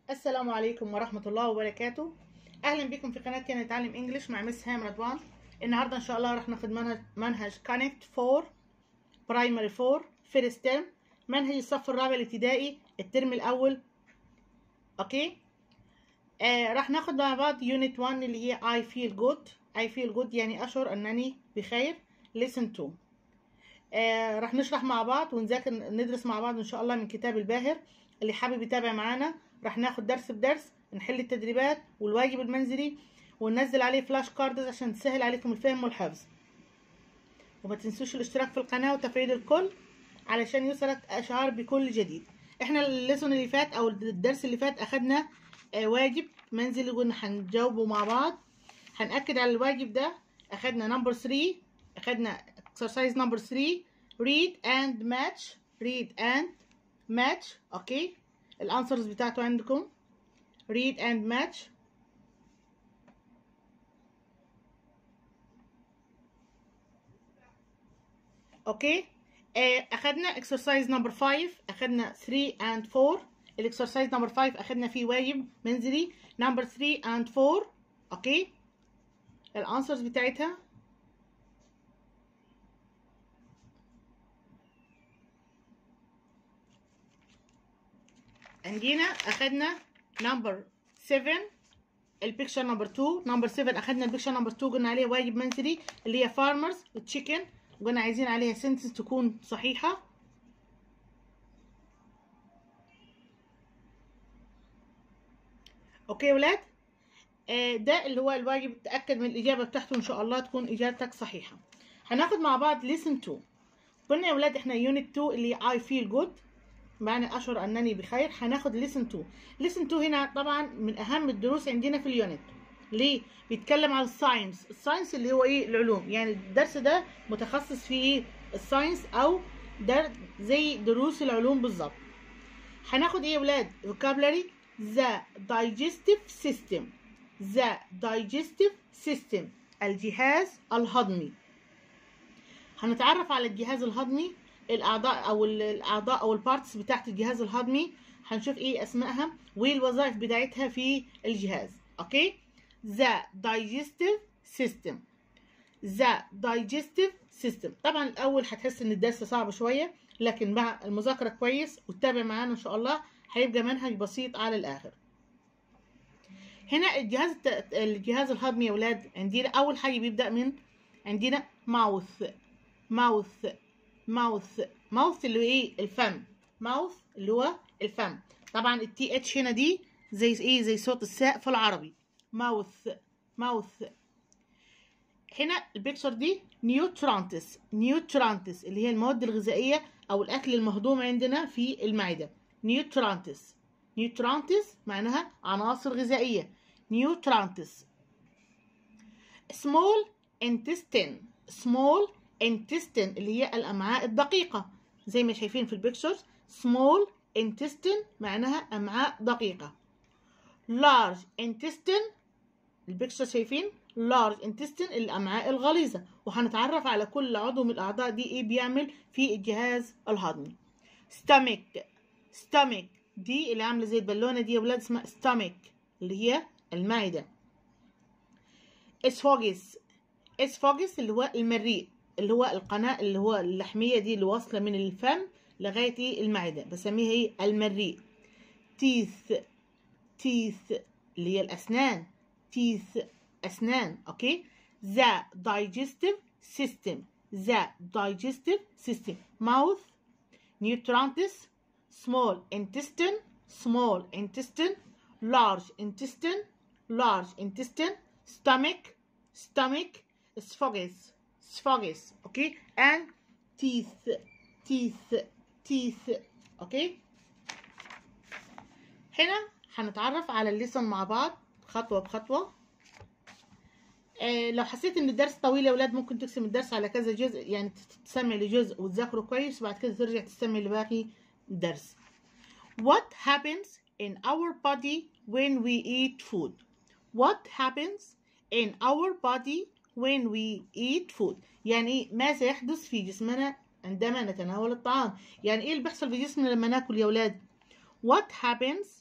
السلام عليكم ورحمة الله وبركاته أهلا بكم في قناة كان نتعلم إنجليش مع مس هام رضوان النهاردة إن شاء الله راح ناخد منهج منهج كونكت فور برايمري فور فيرست ترم منهج الصف الرابع الابتدائي الترم الأول أوكي آه راح ناخد مع بعض يونت 1 اللي هي I feel good I feel good يعني أشعر أنني بخير listen to آه راح نشرح مع بعض ونذاكر ندرس مع بعض إن شاء الله من كتاب الباهر اللي حابب يتابع معانا راح ناخد درس بدرس نحل التدريبات والواجب المنزلي وننزل عليه فلاش كاردز عشان تسهل عليكم الفهم والحفظ وما تنسوش الاشتراك في القناة وتفعيل الكل علشان يوصلك اشعار بكل جديد احنا الليسون اللي فات او الدرس اللي فات اخدنا آه واجب منزلي قلنا هنجاوبه مع بعض هنأكد على الواجب ده اخدنا نمبر 3 اخدنا exercise نمبر 3 read and match read and match اوكي الانسرز بتاعته عندكم read and match اوكي آه اخدنا exercise نمبر 5 اخدنا 3 and 4 الاكسرسايز نمبر 5 اخدنا فيه واجب منزلي نمبر 3 and 4 اوكي الانسرز بتاعتها عندنا اخدنا نمبر 7 البيكشر نمبر 2 نمبر 7 اخدنا البيكشر نمبر 2 قلنا عليه واجب منزلي اللي هي فارمرز وتشيكن قلنا عايزين عليها سنتنس تكون صحيحه اوكي يا ولاد آه ده اللي هو الواجب تاكد من الاجابه بتاعته ان شاء الله تكون اجابتك صحيحه هناخد مع بعض listen to قلنا يا ولاد احنا يونت 2 اللي I feel good معنى أشعر أنني بخير هناخد listen to listen to هنا طبعا من أهم الدروس عندنا في اليونت ليه؟ بيتكلم عن الساينس الساينس اللي هو إيه العلوم يعني الدرس ده متخصص في إيه الساينس أو در زي دروس العلوم بالظبط هناخد إيه يا ولاد vocabulary the digestive system the digestive system الجهاز الهضمي هنتعرف على الجهاز الهضمي الاعضاء او الاعضاء او البارتس بتاعت الجهاز الهضمي هنشوف ايه اسمائها والوظائف بتاعتها في الجهاز اوكي the digestive system the digestive system طبعا الاول هتحس ان الدرس صعب شويه لكن مع المذاكره كويس وتتابع معانا ان شاء الله هيبقى منهج بسيط على الاخر هنا الجهاز الجهاز الهضمي يا ولاد عندنا اول حاجه بيبدا من عندنا ماوث ماوث ماوث ماوث اللي هو ايه الفم ماوث اللي هو الفم طبعا التي اتش هنا دي زي ايه زي صوت الساء في العربي ماوث ماوث هنا البيكتشر دي نيوترانتس نيوترانتس اللي هي المواد الغذائيه او الاكل المهضوم عندنا في المعده نيوترانتس نيوترانتس معناها عناصر غذائيه نيوترانتس small intestine small intestine اللي هي الأمعاء الدقيقة زي ما شايفين في البيكتشرز small intestine معناها أمعاء دقيقة large intestine البيكتشر شايفين large intestine الأمعاء الغليظة وهنتعرف على كل عضو من الأعضاء دي إيه بيعمل في الجهاز الهضمي stomach stomach دي اللي عاملة زي البالونة دي يا ولاد اسمها stomach اللي هي المعدة esophagus esophagus اللي هو المريء اللي هو القناة اللي هو اللحمية دي اللي واصلة من الفم لغاية المعدة بسميها هي المريء تيث تيث اللي هي الأسنان تيث أسنان أوكي the digestive system the digestive system mouth nutrients small intestine small intestine large intestine large intestine stomach stomach esophagus esophagus okay and teeth teeth teeth okay هنا هنتعرف على الليسون مع بعض خطوة بخطوة آه لو حسيت ان الدرس طويل يا ولاد ممكن تقسم الدرس على كذا جزء يعني تسمع لجزء وتذاكره كويس وبعد كده ترجع تستمع لباقي الدرس What happens in our body when we eat food? What happens in our body when we eat food يعني ماذا يحدث في جسمنا عندما نتناول الطعام يعني ايه اللي بيحصل في جسمنا لما ناكل يا ولاد what happens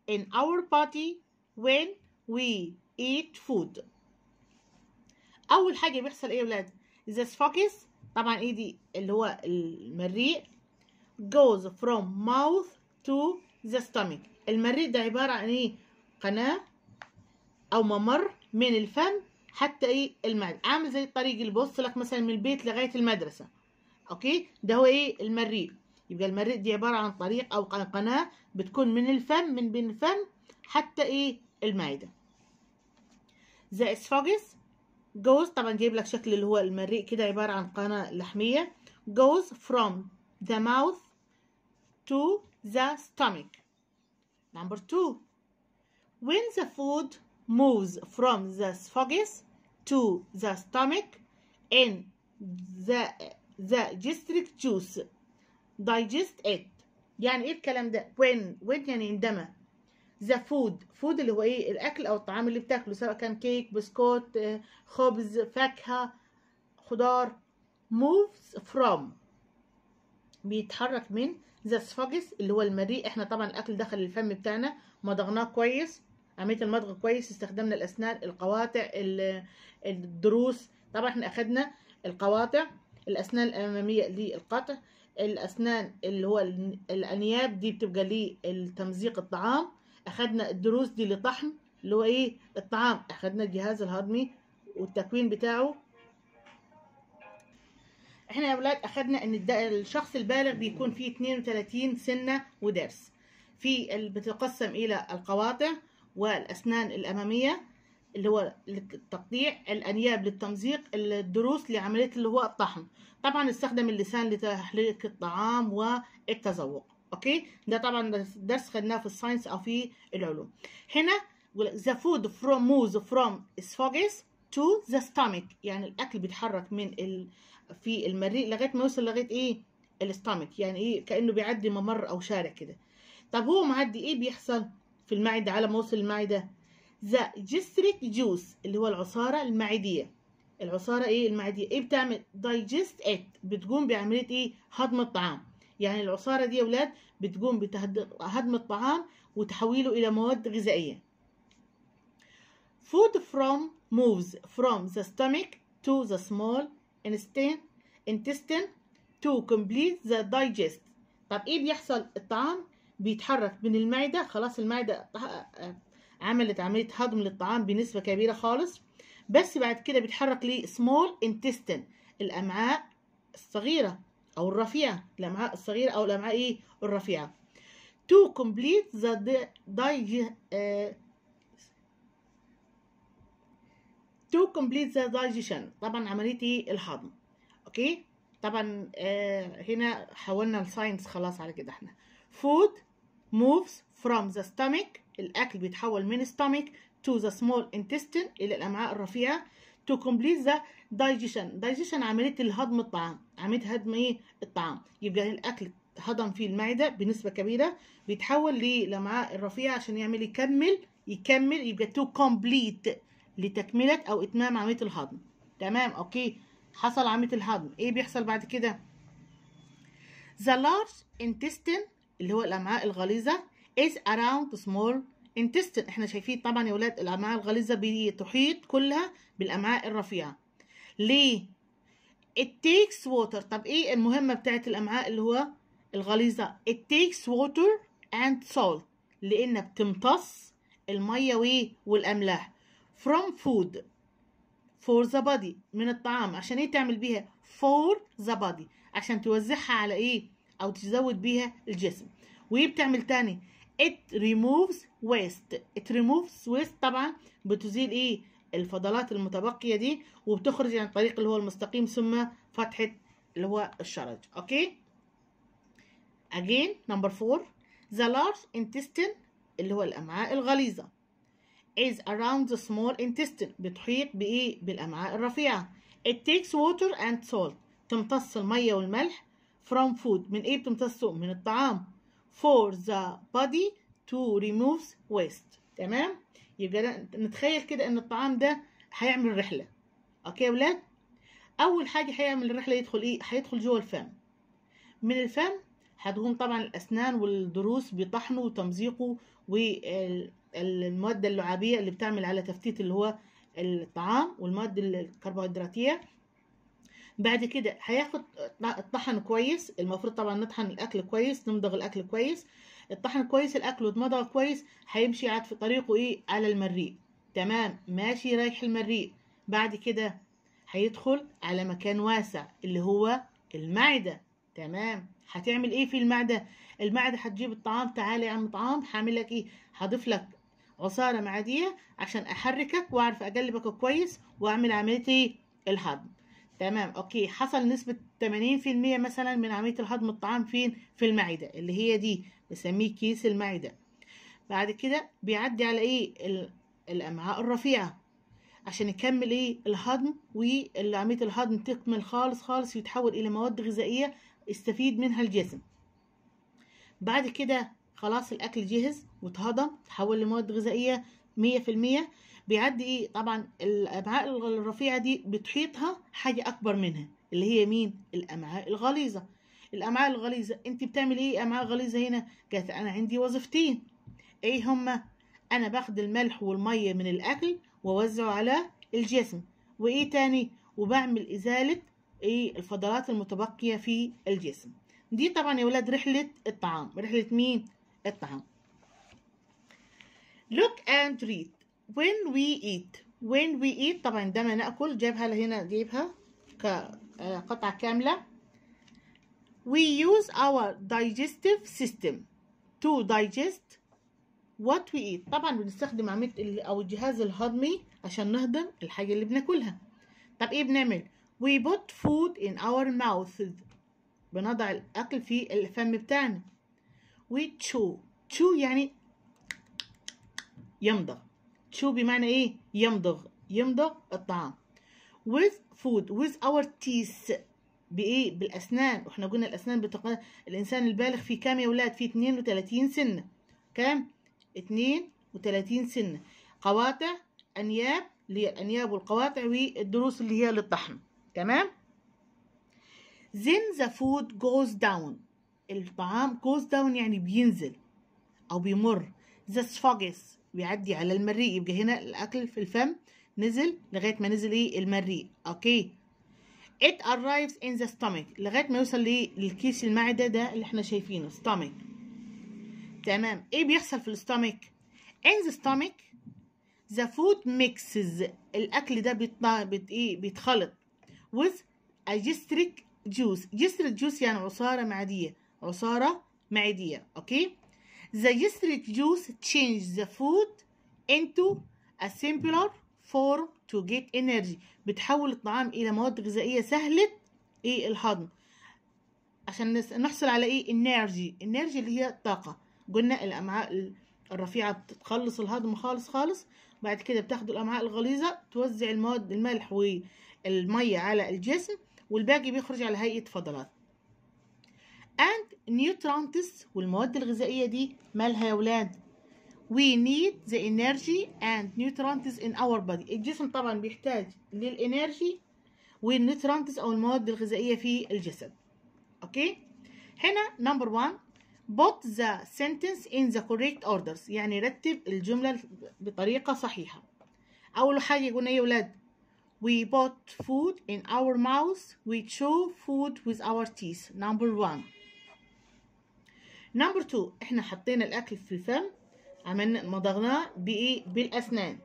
in our body when we eat food اول حاجه بيحصل ايه يا ولاد the esophagus طبعا ايه دي اللي هو المريء goes from mouth to the stomach المريء ده عباره عن ايه قناه او ممر من الفم حتى ايه المعده عامل زي الطريق اللي بيوصل لك مثلا من البيت لغايه المدرسه اوكي ده هو ايه المريء يبقى المريء دي عباره عن طريق او قناه بتكون من الفم من بين الفم حتى ايه المعده the esophagus goes طبعا جايب لك شكل اللي هو المريء كده عباره عن قناه لحميه goes from the mouth to the stomach number two when the food moves from the esophagus to the stomach in the the gastric juice digest it يعني ايه الكلام ده when when يعني عندما the food food اللي هو ايه الاكل او الطعام اللي بتاكله سواء كان كيك بسكوت خبز فاكهه خضار moves from بيتحرك من ذا اسفاجس اللي هو المريء احنا طبعا الاكل دخل الفم بتاعنا مضغناه كويس عمليه المضغ كويس استخدمنا الاسنان القواطع الضروس طبعا احنا اخدنا القواطع الاسنان الاماميه للقطع الاسنان اللي هو الانياب دي بتبقى لتمزيق الطعام اخدنا الضروس دي لطحن اللي هو ايه الطعام اخدنا الجهاز الهضمي والتكوين بتاعه احنا يا اولاد اخدنا ان الشخص البالغ بيكون فيه 32 سنه وضرس في بتقسم الى القواطع والاسنان الاماميه اللي هو للتقطيع الانياب للتمزيق الضروس لعمليه اللي هو الطحن طبعا استخدم اللسان لتحريك الطعام والتذوق اوكي ده طبعا درس خدناه في الساينس او في العلوم هنا the food from moves from esophagus to the stomach يعني الاكل بيتحرك من ال... في المريء لغايه ما يوصل لغايه ايه الاستامك يعني ايه كانه بيعدي ممر او شارع كده طب هو معدي ايه بيحصل في المعده على ما وصل المعده ذا جستريك جوس اللي هو العصاره المعديه العصاره ايه المعديه ايه بتعمل دايجست ات بتقوم بعمليه ايه هضم الطعام يعني العصاره دي يا اولاد بتقوم بهضم الطعام وتحويله الى مواد غذائيه food from moves from the stomach to the small intestine intestine to complete the digest طب ايه بيحصل الطعام بيتحرك من المعده خلاص المعده عملت عمليه هضم للطعام بنسبه كبيره خالص بس بعد كده بيتحرك ل small intestine الامعاء الصغيره او الرفيعه الامعاء الصغيره او الامعاء ايه الرفيعه to complete the dig uh, to complete the digestion طبعا عمليه ايه الهضم اوكي طبعا آه هنا حولنا الساينس خلاص على كده احنا food moves from the stomach الاكل بيتحول من stomach to the small intestine الى الامعاء الرفيعه to complete the digestion digestion عمليه الهضم الطعام عمليه هضم ايه الطعام يبقى الاكل هضم في المعده بنسبه كبيره بيتحول للامعاء الرفيعه عشان يعمل يكمل يكمل يبقى to complete لتكمله او اتمام عمليه الهضم تمام اوكي حصل عمليه الهضم ايه بيحصل بعد كده the large intestine اللي هو الامعاء الغليظه is around small intestine احنا شايفين طبعا يا ولاد الامعاء الغليظه بتحيط كلها بالامعاء الرفيعه ليه it takes water طب ايه المهمه بتاعت الامعاء اللي هو الغليظه it takes water and salt لانها بتمتص الميه وايه والاملاح from food for the body من الطعام عشان ايه تعمل بيها for the body عشان توزعها على ايه او تزود بيها الجسم وايه بتعمل تاني it removes waste it removes waste طبعا بتزيل ايه الفضلات المتبقية دي وبتخرج عن طريق اللي هو المستقيم ثم فتحة اللي هو الشرج اوكي again number four the large intestine اللي هو الامعاء الغليظة is around the small intestine بتحيط بايه بالامعاء الرفيعة it takes water and salt تمتص المية والملح from food من ايه بتمتصه من الطعام for the body to remove waste تمام يبقى نتخيل كده ان الطعام ده هيعمل رحله اوكي يا ولاد اول حاجه هيعمل الرحله يدخل ايه هيدخل جوه الفم من الفم هتقوم طبعا الاسنان والضروس بطحنه وتمزيقه والمواد اللعابيه اللي بتعمل على تفتيت اللي هو الطعام والمواد الكربوهيدراتيه بعد كده هياخد الطحن كويس المفروض طبعا نطحن الاكل كويس نمضغ الاكل كويس الطحن كويس الاكل واتمضغ كويس هيمشي عاد في طريقه ايه على المريء تمام ماشي رايح المريء بعد كده هيدخل على مكان واسع اللي هو المعده تمام هتعمل ايه في المعده المعده هتجيب الطعام تعالى يا عم طعام هعمل لك ايه هضيف لك عصاره معديه عشان احركك واعرف اقلبك كويس واعمل عمليه ايه الهضم تمام اوكي حصل نسبة 80% مثلا من عملية الهضم الطعام فين في المعدة اللي هي دي بسميه كيس المعدة بعد كده بيعدي على ايه الامعاء الرفيعة عشان يكمل ايه الهضم وعملية الهضم تكمل خالص خالص يتحول الى مواد غذائية يستفيد منها الجسم بعد كده خلاص الاكل جهز واتهضم تحول لمواد غذائية مية في المية بيعدي ايه طبعا الامعاء الرفيعه دي بتحيطها حاجه اكبر منها اللي هي مين الامعاء الغليظه الامعاء الغليظه انت بتعمل ايه امعاء غليظه هنا قالت انا عندي وظيفتين ايه هما انا باخد الملح والميه من الاكل واوزعه على الجسم وايه تاني وبعمل ازاله ايه الفضلات المتبقيه في الجسم دي طبعا يا ولاد رحله الطعام رحله مين الطعام look and read when we eat when we eat طبعا عندما نأكل جايبها هنا جايبها كقطعة كاملة we use our digestive system to digest what we eat طبعا بنستخدم عملية أو الجهاز الهضمي عشان نهضم الحاجة اللي بناكلها طب ايه بنعمل we put food in our mouth بنضع الأكل في الفم بتاعنا we chew chew يعني يمضغ chew بمعنى ايه يمضغ يمضغ الطعام with food with our teeth بايه بالاسنان واحنا قلنا الاسنان بتق... الانسان البالغ في كام يا ولاد في 32 سنه كام 32 سنه قواطع انياب اللي هي الانياب والقواطع والضروس اللي هي للطحن تمام then the food goes down الطعام goes down يعني بينزل او بيمر the esophagus بيعدي على المريء يبقى هنا الاكل في الفم نزل لغايه ما نزل ايه المريء اوكي it arrives in the stomach لغايه ما يوصل ليه للكيس المعده ده اللي احنا شايفينه stomach تمام ايه بيحصل في الستومك in the stomach the food mixes الاكل ده بيطلع بت ايه بيتخلط with a gastric juice gastric juice يعني عصاره معديه عصاره معديه اوكي The gastric juice change the food into a simpler form to get energy بتحول الطعام إلى مواد غذائية سهلة إيه الهضم عشان نحصل على إيه energy energy اللي هي الطاقة قلنا الأمعاء الرفيعة بتخلص الهضم خالص خالص بعد كده بتاخد الأمعاء الغليظة توزع المواد الملح والمية على الجسم والباقي بيخرج على هيئة فضلات and nutrients والمواد الغذائية دي مالها يا ولاد we need the energy and nutrients in our body الجسم طبعا بيحتاج للانرجي والنيوترانتس او المواد الغذائية في الجسد اوكي هنا number one put the sentence in the correct orders يعني رتب الجملة بطريقة صحيحة أول حاجة قلنا يا ولاد we put food in our mouth we chew food with our teeth number one نمبر 2 احنا حطينا الاكل في الفم عملنا مضغناه بايه بالاسنان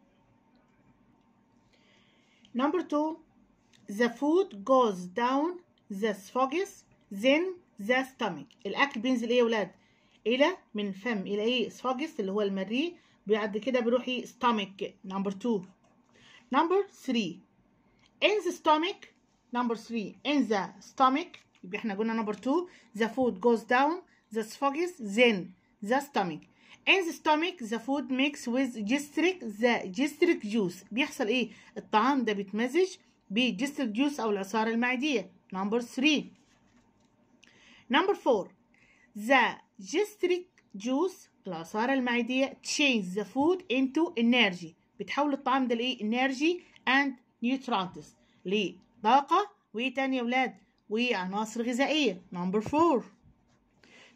نمبر 2 the food goes down the esophagus then the stomach الاكل بينزل ايه يا ولاد الى من الفم الى ايه esophagus اللي هو المريء بعد كده بيروح ايه stomach نمبر 2 نمبر 3 in the stomach نمبر 3 in the stomach يبقى احنا قلنا نمبر 2 the food goes down the esophagus then the stomach in the stomach the food mix with gastric the gastric juice بيحصل ايه الطعام ده بيتمزج بجستريك جوس او العصارة المعدية number 3 number 4 the gastric juice العصارة المعدية change the food into energy بتحول الطعام ده لايه energy and nutrients لطاقة وايه تاني يا ولاد وعناصر غذائية number 4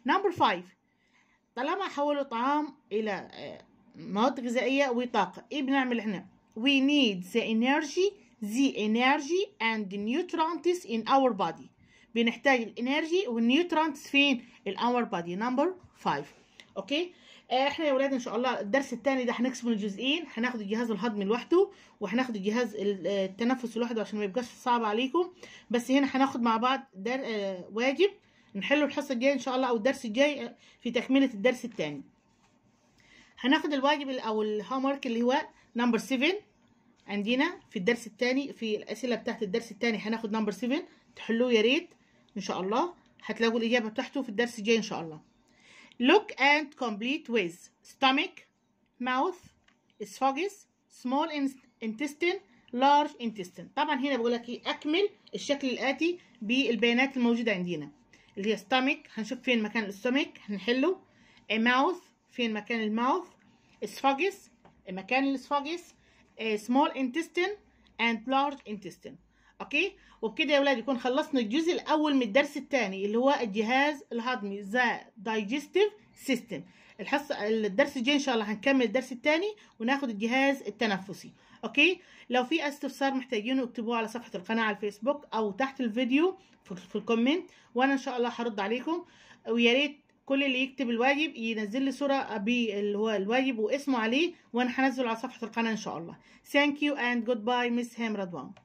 نمبر 5 طالما حولوا طعام الى آه، مواد غذائيه وطاقه ايه بنعمل احنا we need the energy the energy and the nutrients in our body بنحتاج الانرجي والنيوترانتس فين الاور بادي نمبر 5 اوكي آه، احنا يا ولاد ان شاء الله الدرس الثاني ده هنقسمه لجزئين هناخد الجهاز الهضمي لوحده وهناخد الجهاز ال- آه، التنفس لوحده عشان ما يبقاش صعب عليكم بس هنا هناخد مع بعض در... آه، واجب نحله الحصه الجايه ان شاء الله او الدرس الجاي آه، في تكمله الدرس الثاني هناخد الواجب ال- او الهوم ورك اللي هو نمبر 7 عندنا في الدرس الثاني في الاسئله بتاعت الدرس الثاني هناخد نمبر 7 تحلوه يا ريت ان شاء الله هتلاقوا الاجابه بتاعته في الدرس الجاي ان شاء الله look and complete with stomach mouth esophagus small in- intestine large intestine طبعا هنا بقول لك ايه اكمل الشكل الاتي بالبيانات الموجوده عندنا اللي هي stomach هنشوف فين مكان الستومك هنحله a mouth فين مكان الماوث esophagus مكان الاسفاجس small intestine and large intestine اوكي وبكده يا ولاد يكون خلصنا الجزء الاول من الدرس الثاني اللي هو الجهاز الهضمي ذا digestive system الحصه الدرس الجاي ان شاء الله هنكمل الدرس الثاني وناخد الجهاز التنفسي اوكي لو في استفسار محتاجينه اكتبوه على صفحه القناه على الفيسبوك او تحت الفيديو في, في الكومنت وانا ان شاء الله هرد عليكم ويا ريت كل اللي يكتب الواجب ينزل لي صوره باللي هو الواجب واسمه عليه وانا هنزله على صفحه القناه ان شاء الله thank you and goodbye miss هام رضوان